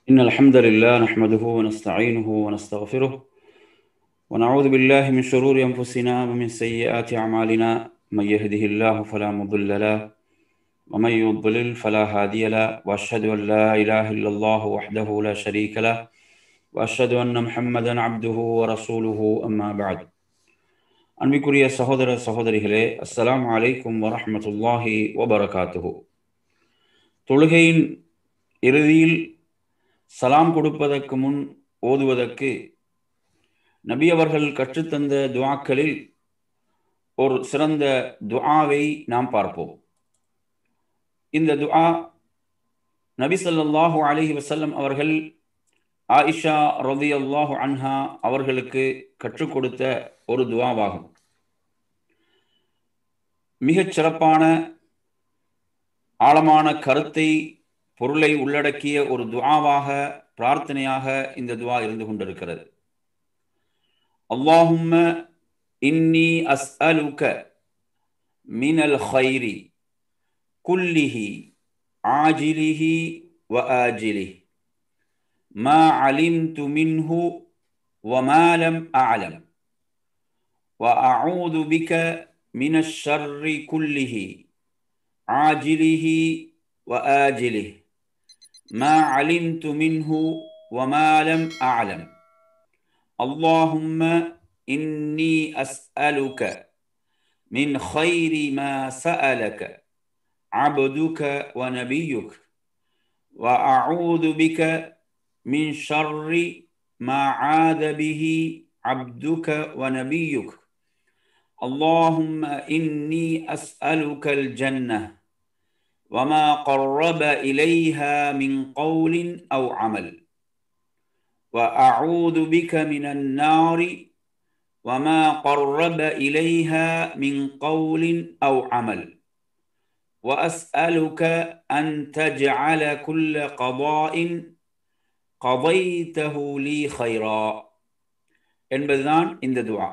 إن الحمد لله نحمده ونستعينه ونستغفره ونعوذ بالله من شرور أنفسنا ومن سيئات أعمالنا من يهده الله فلا مضل له ومن يضلل فلا هادي له وأشهد أن لا إله إلا الله وحده لا شريك له وأشهد أن محمدا عبده ورسوله أما بعد அன்பிற்குரிய சகோதர சகோதரிகளே அஸ்ஸலாமு அலைக்கும் வரஹ்மத்துல்லாஹி வபரகாத்துஹு தொழுகையின் இறுதியில் சலாம் கொடுப்பதற்கு முன் ஓதுவதற்கு நபி அவர்கள் கற்றுத்தந்த துஆக்களில் ஒரு சிறந்த துஆவை நாம் பார்ப்போம் இந்த துஆ நபி ஸல்லல்லாஹு அலைஹி வஸல்லம் அவர்கள் ஆயிஷா ரலியல்லாஹு அன்ஹா அவர்களுக்கு கற்றுக் கொடுத்த ஒரு துஆவாகும் மிகச் சிறப்பான ஆழமான கருத்தை பொருளை உள்ளடக்கிய ஒரு துஆவாக பிரார்த்தனையாக இந்த துஆ இருந்து கொண்டிருக்கிறது அல்லாஹும்ம இன்னி அஸ்அலுக மினல் ஹைரி குல்லிஹி ஆஜிலிஹி வ ஆஜிலிஹி ما علمت منه وما لم أعلم وأعوذ بك من الشر كله عاجله وآجله ما علمت منه وما لم أعلم اللهم إني أسألك من خير ما سألك عبدك ونبيك وأعوذ بك من شر ما عاد به عبدك ونبيك اللهم إني أسألك الجنة وما قرب إليها من قول أو عمل وأعوذ بك من النار وما قرب إليها من قول أو عمل وأسألك أن تجعل كل قضاء قضيته لي خيرا என்பதுதான் இந்த துஆ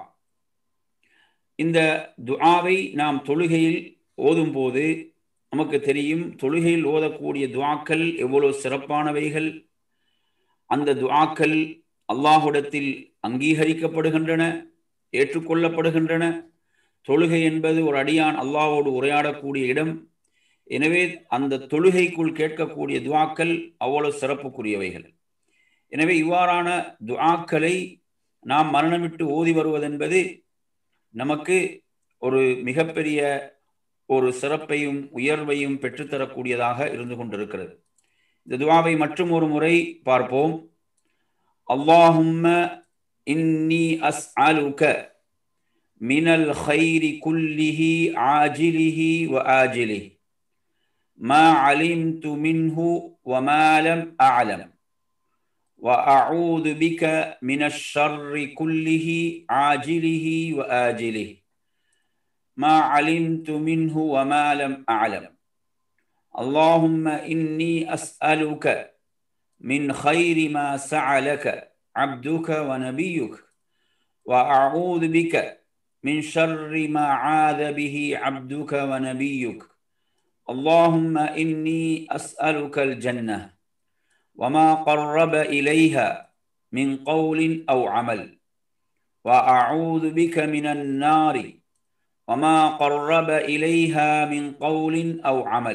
இந்த துஆவை நாம் தொழுகையில் ஓதும்போது நமக்கு தெரியும் தொழுகையில் ஓதக்கூடிய துஆக்கள் எவ்வளவு சிறப்பானவைகள் அந்த துஆக்கள் அல்லாஹுடத்தில் அங்கீகரிக்கப்படுகின்றன ஏற்றுக்கொள்ளப்படுகின்றன தொழுகை என்பது ஒரு அடியான் அல்லாஹோடு உரையாடக்கூடிய இடம் எனவே அந்த தொழுகைக்குள் கேட்கக்கூடிய துஆக்கள் அவ்வளவு சிறப்புக்குரியவைகள் எனவே இவ்வாறான துஆக்களை நாம் மரணமிட்டு ஓதி வருவதென்பது நமக்கு ஒரு மிகப்பெரிய ஒரு சிறப்பையும் உயர்வையும் பெற்றுத்தரக்கூடியதாக இருந்து கொண்டிருக்கிறது இந்த துவாவை மற்றும் ஒரு முறை பார்ப்போம் அல்லாஹும்ம இன்னி அஸ் அலுக மினல் ஹைரி குல்லிஹி ஆஜிலிஹி வ ஆஜிலிஹி ما علمت منه وما لم أعلم وأعوذ بك من الشر كله عاجله وآجله ما علمت منه وما لم أعلم اللهم إني أسألك من خير ما سعلك عبدك ونبيك وأعوذ بك من شر ما عاذ به عبدك ونبيك اللهم إني أسألك الجنة وما قرب إليها من قول أو عمل وأعوذ بك من النار وما قرب إليها من قول أو عمل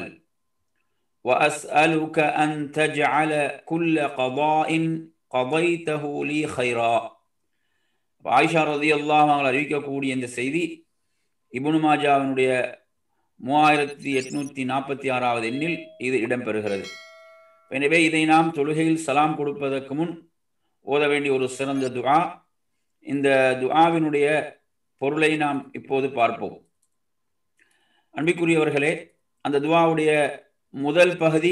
وأسألك أن تجعل كل قضاء قضيته لي خيرا ஆயிஷா ரதி அல்லாஹ் அவர்கள் அறிவிக்கக்கூடிய இந்த செய்தி இபுனு மாஜாவினுடைய மூவாயிரத்தி எட்நூத்தி நாற்பத்தி ஆறாவது எண்ணில் இது இடம்பெறுகிறது எனவே இதை நாம் தொழுகையில் சலாம் கொடுப்பதற்கு முன் ஓத வேண்டிய ஒரு சிறந்த துஆ இந்த துஆவினுடைய பொருளை நாம் இப்போது பார்ப்போம் அன்பிற்குரியவர்களே அந்த துஆவுடைய முதல் பகுதி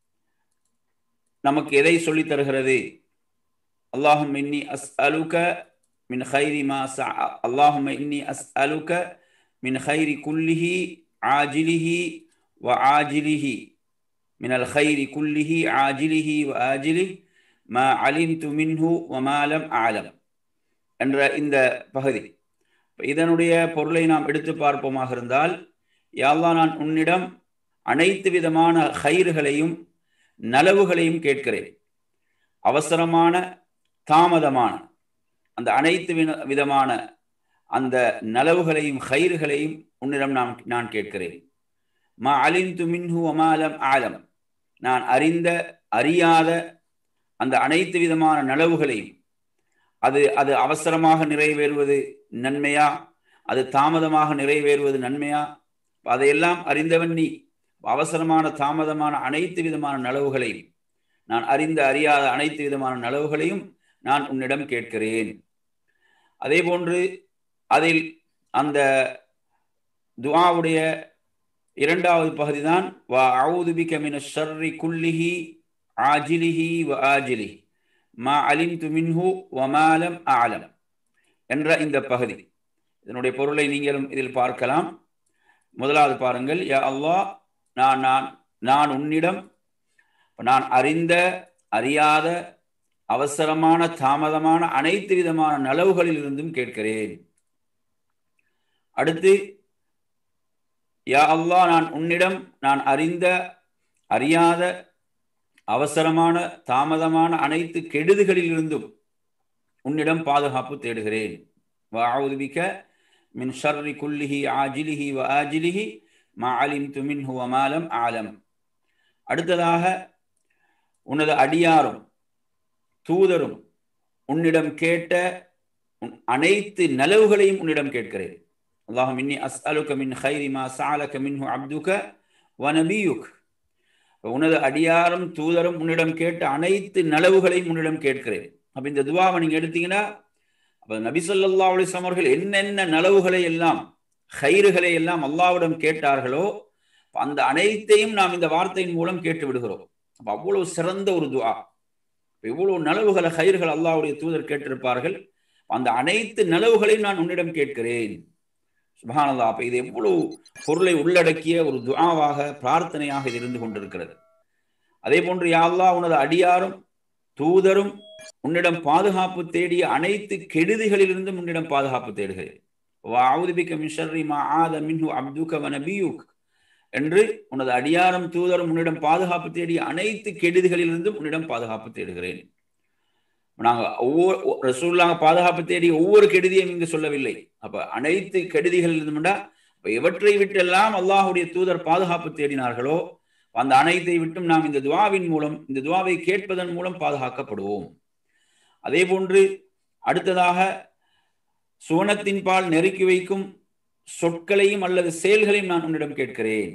நமக்கு எதை சொல்லித் தருகிறது அல்லாஹும் இன்னி அஸ் அலுக மின் ஹைரி மா அல்லாஹும் இன்னி அஸ் அலுக மின் ஹைரி குல்லிஹி ஆஜிலிஹி வ ஆஜிலிஹி من الخير كله عاجله وآجله ما علمت منه وما لم أعلم என்ற இந்த பகுதி இதனுடைய பொருளை நாம் எடுத்து பார்ப்போமாக இருந்தால் யாழ்லா நான் உன்னிடம் அனைத்து விதமான கயிறுகளையும் நலவுகளையும் கேட்கிறேன் அவசரமான தாமதமான அந்த அனைத்து விதமான அந்த நலவுகளையும் கயிறுகளையும் உன்னிடம் நான் நான் கேட்கிறேன் மா அலிந்து மின்ஹு அமாலம் ஆலம் நான் அறிந்த அறியாத அந்த அனைத்து விதமான நலவுகளையும் அது அது அவசரமாக நிறைவேறுவது நன்மையா அது தாமதமாக நிறைவேறுவது நன்மையா அதையெல்லாம் அறிந்தவன் நீ அவசரமான தாமதமான அனைத்து விதமான நலவுகளையும் நான் அறிந்த அறியாத அனைத்து விதமான நலவுகளையும் நான் உன்னிடம் கேட்கிறேன் அதே போன்று அதில் அந்த துவாவுடைய இரண்டாவது பகுதி தான் வா அவுதுபிக மின ஷர்ரி குல்லிஹி ஆஜிலிஹி வ ஆஜிலி மா அலிம் து மின்ஹு வமாலம் ஆலம் என்ற இந்த பகுதி இதனுடைய பொருளை நீங்களும் இதில் பார்க்கலாம் முதலாவது பாருங்கள் யா அல்லாஹ் நான் நான் நான் உன்னிடம் நான் அறிந்த அறியாத அவசரமான தாமதமான அனைத்து விதமான நலவுகளில் இருந்தும் கேட்கிறேன் அடுத்து யா அல்லா நான் உன்னிடம் நான் அறிந்த அறியாத அவசரமான தாமதமான அனைத்து கெடுதிகளில் இருந்தும் உன்னிடம் பாதுகாப்பு தேடுகிறேன் வாவுதுபிக்க மின் ஷர்ரி குல்லிஹி ஆஜிலிஹி வ ஆஜிலிஹி மா அலிம் துமின் ஹுவமாலம் ஆலம் அடுத்ததாக உனது அடியாரும் தூதரும் உன்னிடம் கேட்ட அனைத்து நலவுகளையும் உன்னிடம் கேட்கிறேன் அல்லாஹும் இன்னி அஸ்அலுக மின் ஹைரி மா சாலக மின்ஹு அப்துக வ நபியுக் உனது அடியாரும் தூதரும் உன்னிடம் கேட்ட அனைத்து நலவுகளையும் உன்னிடம் கேட்கிறேன் அப்ப இந்த துவாவை நீங்க எடுத்தீங்கன்னா அப்ப நபி சொல்லா அலிஸ்லாம் அவர்கள் என்னென்ன நலவுகளை எல்லாம் ஹைறுகளை எல்லாம் அல்லாவிடம் கேட்டார்களோ அந்த அனைத்தையும் நாம் இந்த வார்த்தையின் மூலம் கேட்டு விடுகிறோம் அப்ப அவ்வளவு சிறந்த ஒரு துவா இவ்வளவு நலவுகளை ஹைர்கள் அல்லாவுடைய தூதர் கேட்டிருப்பார்கள் அந்த அனைத்து நலவுகளையும் நான் உன்னிடம் கேட்கிறேன் சுபானல்லா அப்ப இது எவ்வளவு பொருளை உள்ளடக்கிய ஒரு துவாவாக பிரார்த்தனையாக இது இருந்து கொண்டிருக்கிறது அதே போன்று யாழ்லா உனது அடியாரும் தூதரும் உன்னிடம் பாதுகாப்பு தேடிய அனைத்து கெடுதிகளிலிருந்தும் உன்னிடம் பாதுகாப்பு தேடுகிறேன் வாவுதிபிக்க மிஷர்ரி மா ஆத மின்ஹு அப்துக வனபியுக் என்று உனது அடியாரம் தூதரும் உன்னிடம் பாதுகாப்பு தேடிய அனைத்து கெடுதிகளிலிருந்தும் உன்னிடம் பாதுகாப்பு தேடுகிறேன் நாங்கள் ஒவ்வொரு ரசூல்லாங்க பாதுகாப்பு தேடி ஒவ்வொரு கெடுதியும் இங்கு சொல்லவில்லை அப்ப அனைத்து கெடுதிகள் இருந்தும்டா இப்ப எவற்றை விட்டெல்லாம் அல்லாஹுடைய தூதர் பாதுகாப்பு தேடினார்களோ அந்த அனைத்தை விட்டும் நாம் இந்த துவாவின் மூலம் இந்த துவாவை கேட்பதன் மூலம் பாதுகாக்கப்படுவோம் அதே போன்று அடுத்ததாக சுவனத்தின் பால் நெருக்கி வைக்கும் சொற்களையும் அல்லது செயல்களையும் நான் உன்னிடம் கேட்கிறேன்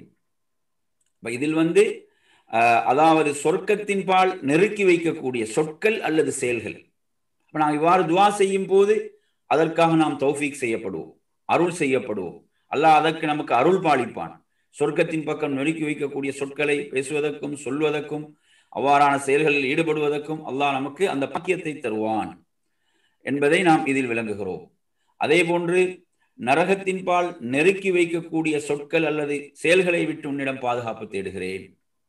இதில் வந்து அதாவது சொர்க்கத்தின் பால் நெருக்கி வைக்கக்கூடிய சொற்கள் அல்லது செயல்கள் இப்போ நாம் இவ்வாறு துவா செய்யும் போது அதற்காக நாம் தௌஃபீக் செய்யப்படுவோம் அருள் செய்யப்படுவோம் அல்லாஹ் அதற்கு நமக்கு அருள் பாலிப்பான் சொர்க்கத்தின் பக்கம் நெருக்கி வைக்கக்கூடிய சொற்களை பேசுவதற்கும் சொல்வதற்கும் அவ்வாறான செயல்களில் ஈடுபடுவதற்கும் அல்லாஹ் நமக்கு அந்த பாக்கியத்தை தருவான் என்பதை நாம் இதில் விளங்குகிறோம் அதே போன்று நரகத்தின் பால் நெருக்கி வைக்கக்கூடிய சொற்கள் அல்லது செயல்களை விட்டு உன்னிடம் பாதுகாப்பு தேடுகிறேன்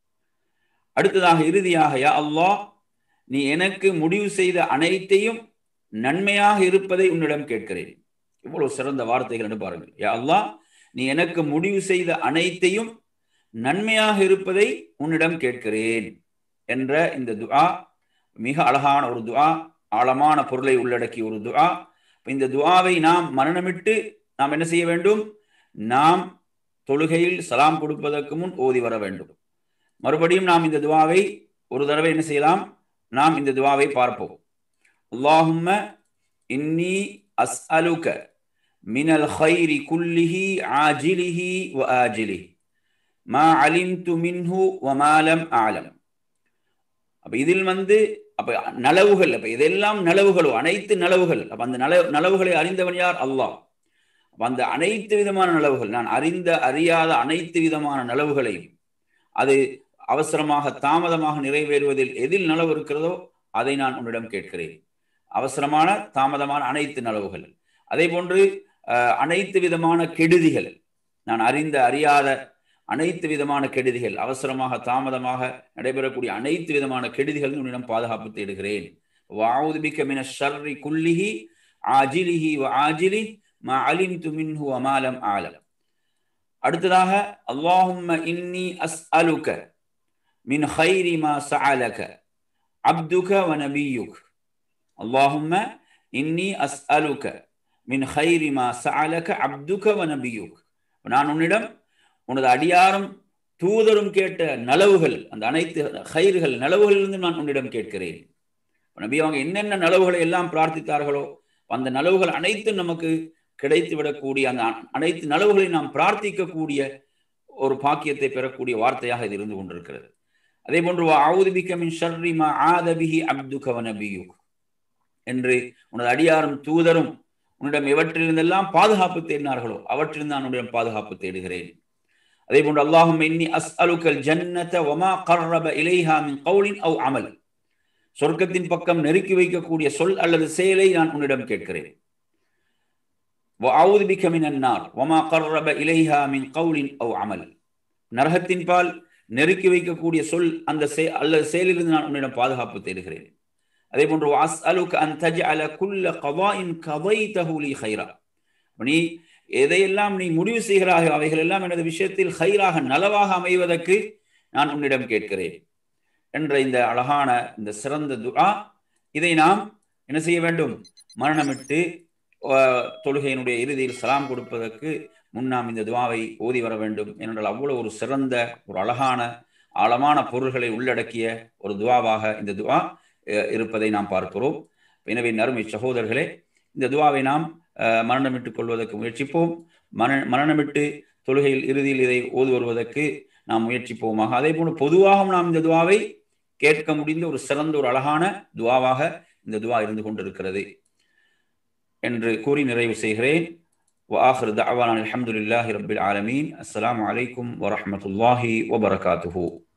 அடுத்ததாக இறுதியாக யா அல்லாஹ் நீ எனக்கு முடிவு செய்த அனைத்தையும் நன்மையாக இருப்பதை உன்னிடம் கேட்கிறேன் இவ்வளவு சிறந்த வார்த்தைகள் என்று பாருங்கள் யா அல்லாஹ் நீ எனக்கு முடிவு செய்த அனைத்தையும் நன்மையாக இருப்பதை உன்னிடம் கேட்கிறேன் என்ற இந்த துஆ மிக அழகான ஒரு துஆ ஆழமான பொருளை உள்ளடக்கிய ஒரு துஆ இந்த துஆவை நாம் மரணமிட்டு நாம் என்ன செய்ய வேண்டும் நாம் தொழுகையில் சலாம் கொடுப்பதற்கு முன் ஓதி வர வேண்டும் மறுபடியும் நாம் இந்த துவாவை ஒரு தடவை என்ன செய்யலாம் நாம் இந்த துவாவை பார்ப்போம் அல்லாஹும்ம இன்னி அஸ்அலுக மினல் ஹைரி குல்லிஹி ஆஜிலிஹி வ ஆஜிலி மா அலிம்து மின்ஹு வ மாலம் ஆலம் அப்ப இதில் வந்து அப்ப நலவுகள் அப்ப இதெல்லாம் நலவுகளோ அனைத்து நலவுகள் அப்ப அந்த நல நலவுகளை அறிந்தவன் யார் அல்லாஹ் அப்ப அந்த அனைத்து விதமான நலவுகள் நான் அறிந்த அறியாத அனைத்து விதமான நலவுகளையும் அது அவசரமாக தாமதமாக நிறைவேறுவதில் எதில் நலவு இருக்கிறதோ அதை நான் உன்னிடம் கேட்கிறேன் அவசரமான தாமதமான அனைத்து நலவுகள் அதே போன்று அனைத்து விதமான கெடுதிகள் நான் அறிந்த அறியாத அனைத்து விதமான கெடுதிகள் அவசரமாக தாமதமாக நடைபெறக்கூடிய அனைத்து விதமான கெடுதிகள் உன்னிடம் பாதுகாப்பு தேடுகிறேன் வாவுதுபிக்க மின ஷர்ரி குல்லிஹி ஆஜிலிஹி வ ஆஜிலி மா அலிம் து மின்ஹு அமாலம் ஆலம் அடுத்ததாக அல்லாஹும்ம இன்னி அஸ் அலுக்க மின் ஹைரி மா சஅலக அப்துக வ நபியுக் அல்லாஹும்ம இன்னி அஸ்அலுக மின் ஹைரி மா சஅலக அப்துக வ நபியுக் நான் உன்னிடம் உனது அடியாரும் தூதரும் கேட்ட நலவுகள் அந்த அனைத்து ஹைர்கள் நலவுகளிலிருந்து நான் உன்னிடம் கேட்கிறேன் நபி அவங்க என்னென்ன நலவுகளை எல்லாம் பிரார்த்தித்தார்களோ அந்த நலவுகள் அனைத்தும் நமக்கு கிடைத்து விடக்கூடிய அந்த அனைத்து நலவுகளை நாம் பிரார்த்திக்கக்கூடிய ஒரு பாக்கியத்தை பெறக்கூடிய வார்த்தையாக இது இருந்து கொண்டிருக்கிறது அதே போன்று ஆவுதுபிகமின் ஷர்ரி மா ஆதபிஹி அப்துக நபியுக் என்று உனது அடியாரும் தூதரும் உன்னிடம் எவற்றிலிருந்தெல்லாம் பாதுகாப்பு தேடினார்களோ அவற்றிலிருந்து நான் உன்னிடம் பாதுகாப்பு தேடுகிறேன் அதே போன்று அல்லாஹும் இன்னி அஸ் அலுக்கல் ஜன்னத ஒமா கர்ரப இலைஹா மின் கவுலின் அவ் அமல் சொர்க்கத்தின் பக்கம் நெருக்கி வைக்கக்கூடிய சொல் அல்லது செயலை நான் உன்னிடம் கேட்கிறேன் وأعوذ بك من النار وما قرب إليها من قول أو عمل நரகத்தின் பால் நெருக்கி வைக்கக்கூடிய சொல் அந்த அல்லது செயலிலிருந்து நான் உன்னிடம் பாதுகாப்பு தேடுகிறேன் அதே போன்று வாஸ் அலுக்கு அன் தஜ் அல குல்ல கவாயின் கவை தகுலி ஹைரா நீ எதையெல்லாம் நீ முடிவு செய்கிறாய் அவைகள் எல்லாம் எனது விஷயத்தில் ஹைராக நலவாக அமைவதற்கு நான் உன்னிடம் கேட்கிறேன் என்ற இந்த அழகான இந்த சிறந்த துஆ இதை நாம் என்ன செய்ய வேண்டும் மரணமிட்டு தொழுகையினுடைய இறுதியில் சலாம் கொடுப்பதற்கு முன் நாம் இந்த துவாவை ஓதி வர வேண்டும் என்றால் அவ்வளவு ஒரு சிறந்த ஒரு அழகான ஆழமான பொருள்களை உள்ளடக்கிய ஒரு துவாவாக இந்த துவா இருப்பதை நாம் பார்க்கிறோம் எனவே நறுமை சகோதரர்களே இந்த துவாவை நாம் மரணமிட்டுக் கொள்வதற்கு முயற்சிப்போம் மரண மரணமிட்டு தொழுகையில் இறுதியில் இதை ஓது வருவதற்கு நாம் முயற்சிப்போமாக அதே போன்று பொதுவாக நாம் இந்த துவாவை கேட்க முடிந்த ஒரு சிறந்த ஒரு அழகான துவாவாக இந்த துவா இருந்து கொண்டிருக்கிறது என்று கூறி நிறைவு செய்கிறேன் وآخر دعوانا الحمد لله رب العالمين السلام عليكم ورحمة الله وبركاته